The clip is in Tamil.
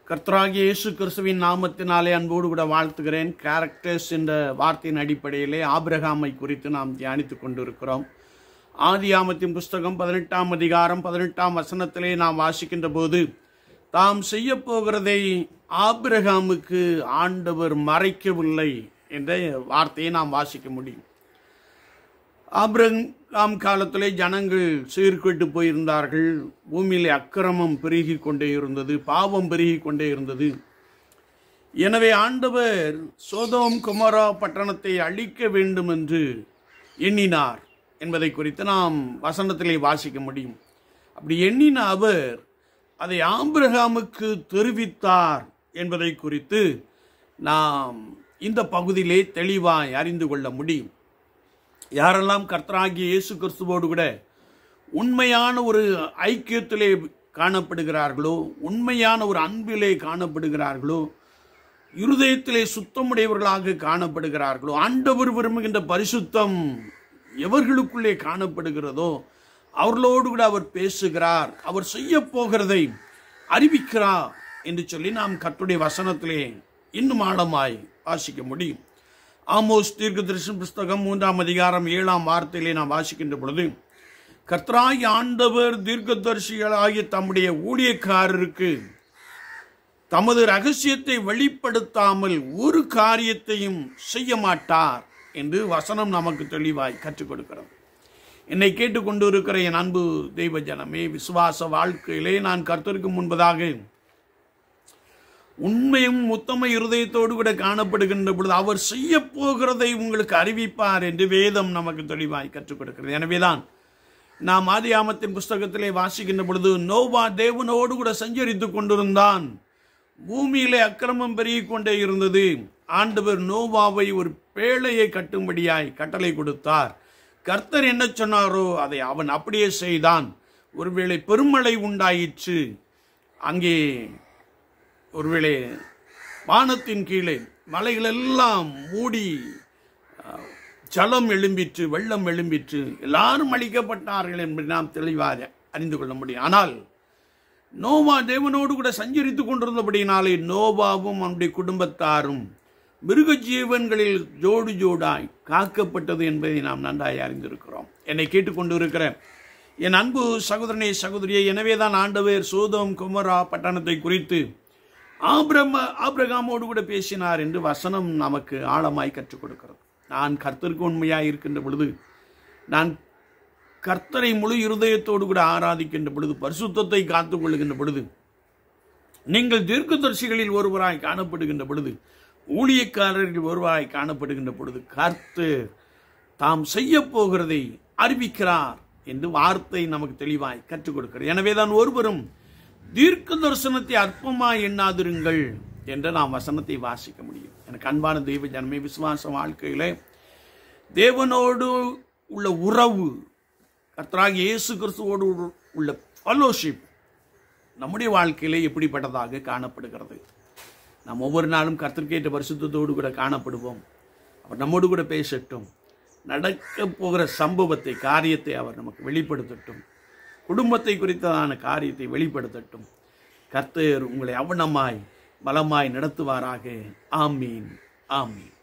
கர்த்தராகிய இயேசு கிறிஸ்துவின் நாமத்தினாலே அன்போடு கூட வாழ்த்துகிறேன் கேரக்டர்ஸ் என்ற வார்த்தையின் அடிப்படையிலே ஆபிரகாமை குறித்து நாம் தியானித்துக் கொண்டிருக்கிறோம் ஆதியாமத்தின் புஸ்தகம் பதினெட்டாம் அதிகாரம் பதினெட்டாம் வசனத்திலே நாம் வாசிக்கின்ற போது தாம் செய்ய போகிறதை ஆபிரகாமுக்கு ஆண்டவர் மறைக்கவில்லை என்ற வார்த்தையை நாம் வாசிக்க முடியும் ஆபிரகாம் காலத்திலே ஜனங்கள் சீர்கெட்டு போயிருந்தார்கள் பூமியிலே அக்கிரமம் பெருகி கொண்டே இருந்தது பாவம் பெருகி கொண்டே இருந்தது எனவே ஆண்டவர் சோதோம் குமாரா பட்டணத்தை அழிக்க வேண்டும் என்று எண்ணினார் என்பதை குறித்து நாம் வசனத்திலே வாசிக்க முடியும் அப்படி எண்ணின அவர் அதை ஆபிரகாமுக்கு தெரிவித்தார் என்பதை குறித்து நாம் இந்த பகுதியிலே தெளிவாய் அறிந்து கொள்ள முடியும் யாரெல்லாம் கர்த்தராகிய இயேசு கிறிஸ்துவோடு கூட உண்மையான ஒரு ஐக்கியத்திலே காணப்படுகிறார்களோ உண்மையான ஒரு அன்பிலே காணப்படுகிறார்களோ இருதயத்திலே சுத்தமுடையவர்களாக காணப்படுகிறார்களோ ஆண்டவர் விரும்புகின்ற பரிசுத்தம் எவர்களுக்குள்ளே காணப்படுகிறதோ அவர்களோடு கூட அவர் பேசுகிறார் அவர் செய்ய போகிறதை அறிவிக்கிறார் என்று சொல்லி நாம் கர்த்துடைய வசனத்திலே இன்னும் ஆழமாய் வாசிக்க முடியும் ஆமோஸ் தீர்க்க தரிசன புஸ்தகம் மூன்றாம் அதிகாரம் ஏழாம் வார்த்தையிலே நாம் வாசிக்கின்ற பொழுது கர்த்தராகி ஆண்டவர் தீர்க்கதரிசிகளாகிய தம்முடைய ஊழியக்காரருக்கு தமது ரகசியத்தை வெளிப்படுத்தாமல் ஒரு காரியத்தையும் செய்ய மாட்டார் என்று வசனம் நமக்கு தெளிவாய் கற்றுக் கொடுக்கிறது என்னை கேட்டுக்கொண்டு இருக்கிற என் அன்பு தெய்வ ஜனமே விசுவாச வாழ்க்கையிலே நான் கர்த்தருக்கு முன்பதாக உண்மையும் உத்தம இருதயத்தோடு கூட காணப்படுகின்ற பொழுது அவர் செய்ய போகிறதை உங்களுக்கு அறிவிப்பார் என்று வேதம் நமக்கு தெளிவாய் கற்றுக் கொடுக்கிறது எனவேதான் நாம் ஆதியாமத்தின் புஸ்தகத்திலே வாசிக்கின்ற பொழுது நோவா தேவனோடு கூட சஞ்சரித்துக் கொண்டிருந்தான் பூமியிலே அக்கிரமம் பெருகிக் கொண்டே இருந்தது ஆண்டவர் நோவாவை ஒரு பேழையை கட்டும்படியாய் கட்டளை கொடுத்தார் கர்த்தர் என்ன சொன்னாரோ அதை அவன் அப்படியே செய்தான் ஒருவேளை பெருமழை உண்டாயிற்று அங்கே ஒருவேளை வானத்தின் கீழே மலைகளெல்லாம் மூடி அஹ், ஜலம் எழும்பிற்று வெள்ளம் எழும்பிற்று எல்லாரும் அழிக்கப்பட்டார்கள் என்பதை நாம் தெளிவாக அறிந்து கொள்ள முடியும் ஆனால் நோவா தேவனோடு கூட சஞ்சரித்துக் கொண்டிருந்தபடியினாலே நோவாவும் அவனுடைய குடும்பத்தாரும் மிருக ஜீவன்களில் ஜோடு ஜோடாய் காக்கப்பட்டது என்பதை நாம் நன்றாய் அறிந்திருக்கிறோம் என்னை கேட்டுக்கொண்டு இருக்கிற என் அன்பு சகோதரனே சகோதரியை எனவேதான் ஆண்டவர் சோதம் குமரா பட்டணத்தை குறித்து ஆபிரம ஆபிரகாமோடு கூட பேசினார் என்று வசனம் நமக்கு ஆழமாய் கற்றுக் கொடுக்கிறது நான் கர்த்தருக்கு உண்மையாய் இருக்கின்ற பொழுது நான் கர்த்தரை முழு இருதயத்தோடு கூட ஆராதிக்கின்ற பொழுது பரிசுத்தத்தை காத்துக் கொள்ளுகின்ற பொழுது நீங்கள் தீர்க்கதரிசிகளில் ஒருவராய் காணப்படுகின்ற பொழுது ஊழியக்காரர்கள் ஒருவராய் காணப்படுகின்ற பொழுது கர்த்தர் தாம் செய்ய போகிறதை அறிவிக்கிறார் என்று வார்த்தை நமக்கு தெளிவாய் கற்றுக் கொடுக்கிறது எனவேதான் ஒருவரும் தீர்க்க தரிசனத்தை அற்பமாய் எண்ணாதிருங்கள் என்று நாம் வசனத்தை வாசிக்க முடியும் எனக்கு அன்பான தெய்வ ஜனமே விசுவாச வாழ்க்கையிலே தேவனோடு உள்ள உறவு கர்த்தராகிய இயேசு கிறிஸ்துவோடு உள்ள ஃபெலோஷிப் நம்முடைய வாழ்க்கையிலே எப்படிப்பட்டதாக காணப்படுகிறது நாம் ஒவ்வொரு நாளும் கர்த்தர்கேற்ற பரிசுத்தத்தோடு கூட காணப்படுவோம் அவர் நம்மோடு கூட பேசட்டும் நடக்க போகிற சம்பவத்தை காரியத்தை அவர் நமக்கு வெளிப்படுத்தட்டும் குடும்பத்தை குறித்ததான காரியத்தை வெளிப்படுத்தட்டும் கர்த்தர் உங்களை அவனமாய் பலமாய் நடத்துவாராக ஆமீன் ஆமீன்